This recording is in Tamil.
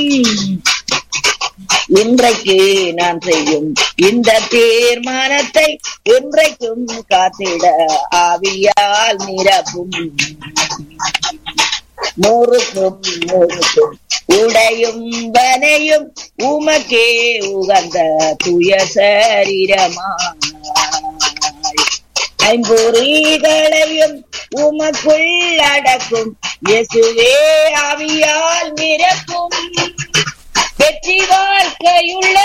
இன்றைக்கு நான் செய்யும் இந்த தீர்மானத்தை இன்றைக்கும் காத்திட ஆவியால் நிரப்பும் முறுக்கும் முறுக்கும் உடையும் வனையும் உமக்கே உகந்த துய சரீரமாய் ஐம்பொறிகளையும் உமக்குள் அடக்கும் இயேசுவே ஆவியால் நிரப்பும் வெற்றி வாழ்க்கையுள்ள